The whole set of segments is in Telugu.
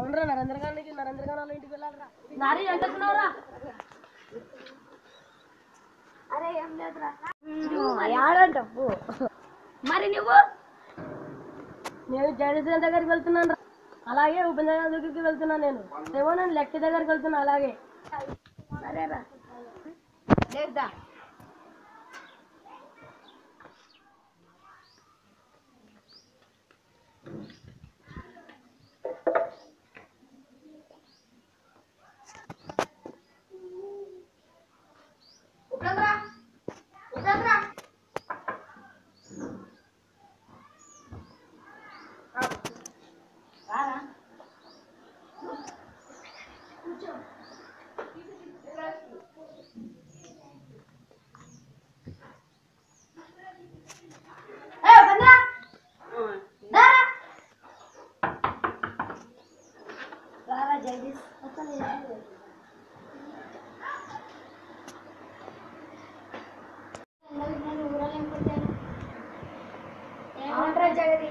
అవునరా నరేంద్ర గారికి నరేంద్ర గారు వాళ్ళ ఇంటికి వెళ్ళాలరా నారీ ఎంత వస్తున్నావురా అరే ఏం లేదురా ఆడంటప్పు మరి నువ్వు నేను జడేశ్వర దగ్గరికి వెళ్తున్నాను రా అలాగే ఉపేంద్ర గారి దగ్గరికి వెళ్తున్నాను నేను ఏమో నేను లెక్క దగ్గరికి వెళ్తున్నా అలాగే సరేరా లేదా ఉపేంద్ర ఉపేంద్ర రారా ఏ ఉపేంద్ర రారా రారా జగదీష్ అసలు ఏమంటారా జగది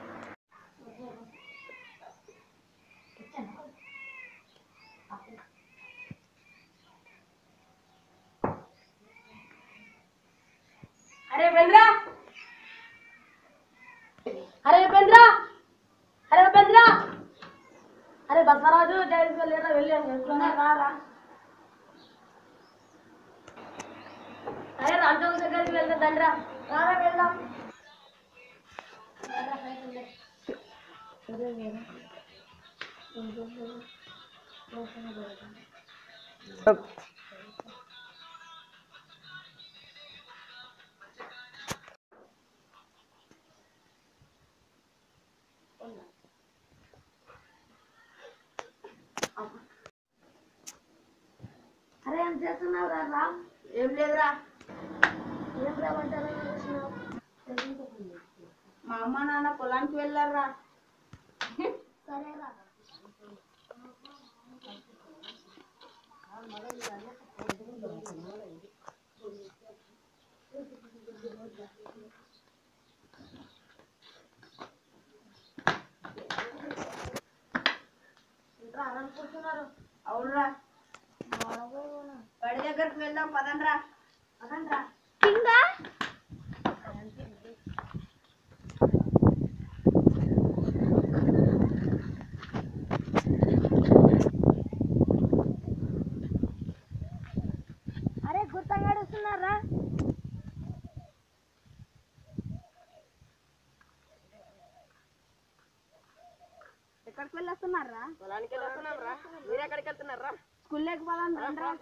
అరే ఉపేంద్ర అరే ఉపేంద్ర అరే ఉపేంద్ర అరే బసవరాజు జగదీష్ వెళ్ళారా వెళ్ళాను రారా అరే రామచంద్ర దగ్గరికి వెళ్తా తండ్రా రారా వెళ్దాం అరే ఏం చేస్తున్నావు రా రామ్ ఏం లేదురా ఏం రావంటారా చేస్తున్నావు మా అమ్మ నాన్న పొలానికి వెళ్ళారా సరేరా ఇంకా అనుకుంటున్నారు అవునరా బడి దగ్గరికి వెళ్దాం పదండ్రా అదండ్రా అరే గుర్తంగా వస్తున్నారా ఎక్కడికి వెళ్ళొస్తున్నారా పొలానికి వెళ్తున్నాం రా మీరు ఎక్కడికి వెళ్తున్నారా స్కూల్లోకి పోదాం రండ్రా.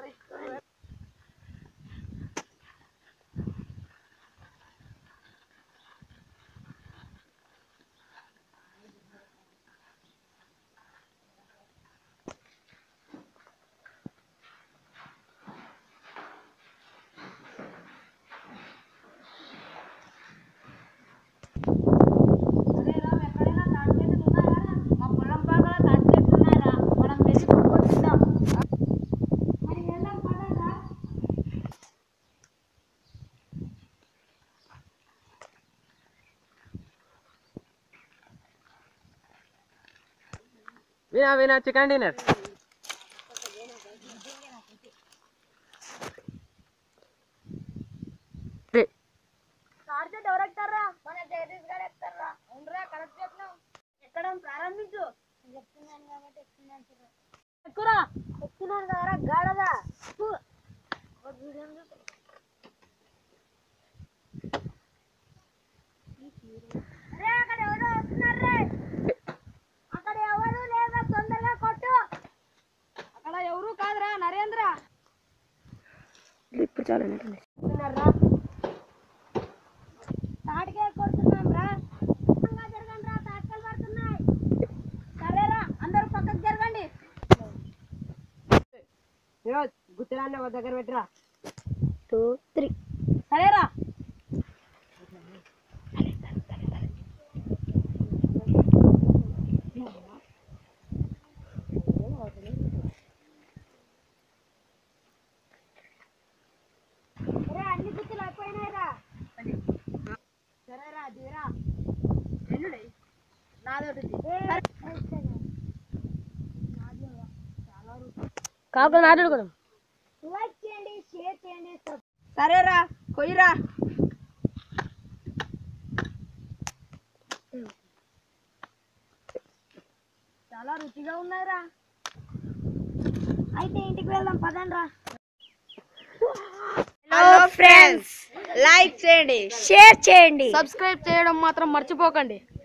అరే రామ్, ఎక్కడైనా తాటి చెట్లు ఉన్నాయా? మా పొలం పక్కన తాటి చెట్లు ఉన్నాయిరా. మనం వెళ్ళి కొనుక్కొని తిందాం. మరి వెళ్దాం పదండ్రా. వినా వినా చికెన్ డిన్నర్ తాటి చెట్టు ఎవరు ఎక్కుతారా? మన జగదీష్ గారు ఎక్కుతారా? అవునురా, కరెక్ట్ చెప్పినావు. ఎక్కడం ప్రారంభించు చెప్తున్నాను కాబట్టి ఎక్కుతున్నాను చూడు. ఎక్కురా ఎక్కుతున్నాను కదరా గాడదా ఫు. ఒక వీడియో చూడు. అరే, అక్కడ ఎవరో వస్తున్నారు రే. అక్కడ ఎవరు లేరా తొందరగా కొట్టు అక్కడ ఎవరు కాదురా నరేంద్ర తాటికాయ కొడుతున్నాం రా దూరంగా జరగండి రా తాటికాయలు పడుతున్నాయి సరేరా అందరూ పక్కకు జరగండి గుర్తురాన్ని ఒక దగ్గర పెట్టిరా టూ త్రీ సరేరా అరే అన్ని గుర్తులు అయిపోయినాయి రా సరేరా దిరా ఎన్నుడే నాదోటి ఏ, కాకుండా మాట్లాడుకోవడం లైక్ చేయండి షేర్ చేయండి సరేరా కొయ్యరా చాలా రుచిగా ఉన్నాయిరా అయితే ఇంటికి వెళ్దాం పదండ్రా హలో ఫ్రెండ్స్ లైక్ చేయండి షేర్ చేయండి సబ్స్క్రైబ్ చేయడం మాత్రం మర్చిపోకండి